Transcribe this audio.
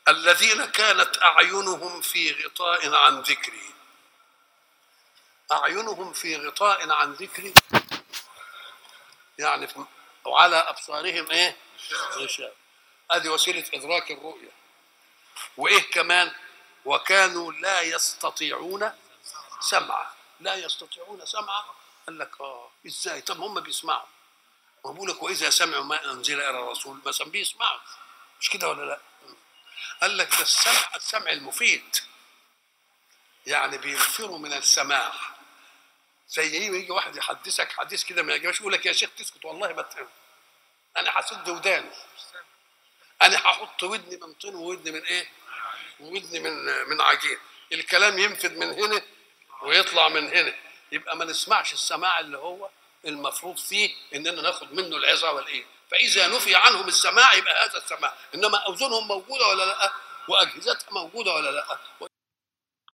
الذين كانت اعينهم في غطاء عن ذكري اعينهم في غطاء عن ذكري يعني في وعلى ابصارهم ايه غشاء ادي وسيله ادراك الرؤيه وايه كمان وكانوا لا يستطيعون سمعا لا يستطيعون سمعا قال لك اه ازاي طب هم بيسمعوا ما بقول لك واذا سمعوا ما انزل الى الرسول مثلا بيسمعوا مش كده ولا لا قال لك ده السمع السمع المفيد يعني بينفروا من السماع زي ايه يجي واحد يحدثك حديث كده ما يعجبش يقول لك يا شيخ تسكت والله ما تفهم انا هسد وداني انا هحط ودني من طين وودني من ايه ودني من من عجين الكلام ينفد من هنا ويطلع من هنا يبقى ما نسمعش السماع اللي هو المفروض فيه اننا ناخد منه العظه والايه فاذا نفي عنهم السماع يبقى هذا السماع انما اذنهم موجوده ولا لا واجهزتها موجوده ولا لا